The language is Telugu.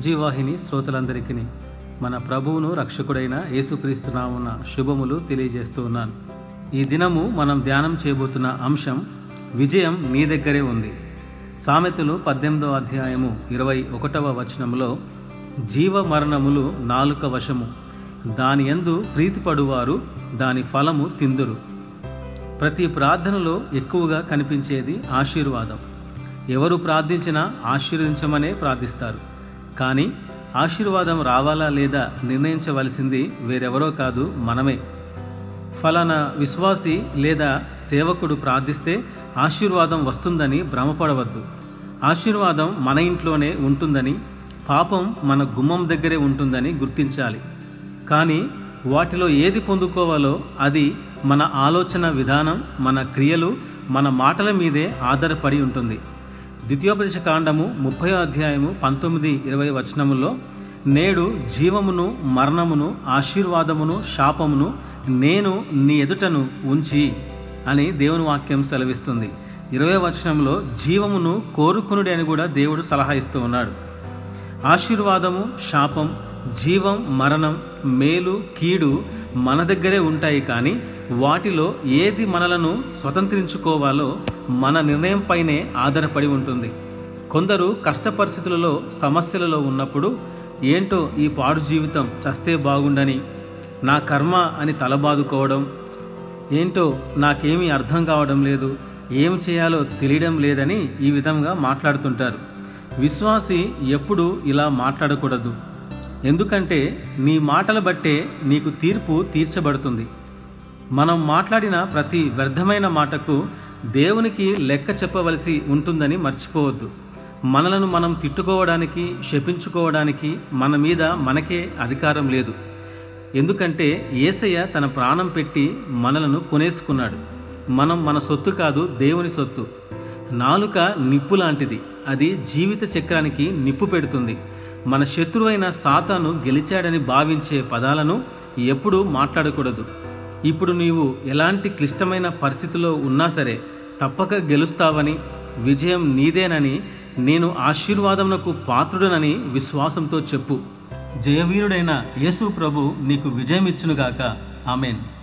సుజీవాహిని శ్రోతలందరికీ మన ప్రభువును రక్షకుడైన యేసుక్రీస్తు నామున శుభములు తెలియజేస్తూ ఉన్నాను ఈ దినము మనం ధ్యానం చేయబోతున్న అంశం విజయం నీ దగ్గరే ఉంది సామెతలు పద్దెనిమిదవ అధ్యాయము ఇరవై ఒకటవ వచనములో జీవ మరణములు నాలుక వశము దాని యందు ప్రీతిపడువారు దాని ఫలము తిందురు ప్రతి ప్రార్థనలో ఎక్కువగా కనిపించేది ఆశీర్వాదం ఎవరు ప్రార్థించినా ఆశీర్వదించమనే ప్రార్థిస్తారు కానీ ఆశీర్వాదం రావాలా లేదా నిర్ణయించవలసింది వేరెవరో కాదు మనమే ఫలానా విశ్వాసి లేదా సేవకుడు ప్రార్థిస్తే ఆశీర్వాదం వస్తుందని భ్రమపడవద్దు ఆశీర్వాదం మన ఇంట్లోనే ఉంటుందని పాపం మన గుమ్మం దగ్గరే ఉంటుందని గుర్తించాలి కానీ వాటిలో ఏది పొందుకోవాలో అది మన ఆలోచన విధానం మన క్రియలు మన మాటల మీదే ఆధారపడి ఉంటుంది ద్వితీయోపదేశ కాండము ముప్పై అధ్యాయము పంతొమ్మిది ఇరవై వచనములో నేడు జీవమును మరణమును ఆశీర్వాదమును శాపమును నేను నీ ఎదుటను ఉంచి అని దేవుని వాక్యం సెలవిస్తుంది ఇరవై వచనంలో జీవమును కోరుకునుడి అని కూడా దేవుడు సలహా ఇస్తూ ఉన్నాడు ఆశీర్వాదము శాపం జీవం మరణం మేలు కీడు మన దగ్గరే ఉంటాయి కానీ వాటిలో ఏది మనలను స్వతంత్రించుకోవాలో మన నిర్ణయంపైనే ఆధారపడి ఉంటుంది కొందరు కష్ట పరిస్థితులలో సమస్యలలో ఉన్నప్పుడు ఏంటో ఈ పాడు జీవితం చస్తే బాగుండని నా కర్మ అని తలబాదుకోవడం ఏంటో నాకేమీ అర్థం కావడం లేదు ఏం చేయాలో తెలియడం లేదని ఈ విధంగా మాట్లాడుతుంటారు విశ్వాసి ఎప్పుడు ఇలా మాట్లాడకూడదు ఎందుకంటే నీ మాటల బట్టే నీకు తీర్పు తీర్చబడుతుంది మనం మాట్లాడిన ప్రతి వ్యర్థమైన మాటకు దేవునికి లెక్క చెప్పవలసి ఉంటుందని మర్చిపోవద్దు మనలను మనం తిట్టుకోవడానికి శపించుకోవడానికి మన మీద మనకే అధికారం లేదు ఎందుకంటే ఏసయ్య తన ప్రాణం పెట్టి మనలను కొనేసుకున్నాడు మనం మన సొత్తు కాదు దేవుని సొత్తు నాలుక నిప్పు లాంటిది అది జీవిత చక్రానికి నిప్పు పెడుతుంది మన శత్రువైన సాతాను గెలిచాడని భావించే పదాలను ఎప్పుడూ మాట్లాడకూడదు ఇప్పుడు నీవు ఎలాంటి క్లిష్టమైన పరిస్థితిలో ఉన్నా సరే తప్పక గెలుస్తావని విజయం నీదేనని నేను ఆశీర్వాదమునకు పాత్రుడనని విశ్వాసంతో చెప్పు జయవీరుడైన యేసు ప్రభు నీకు విజయం ఇచ్చునుగాక ఆమెన్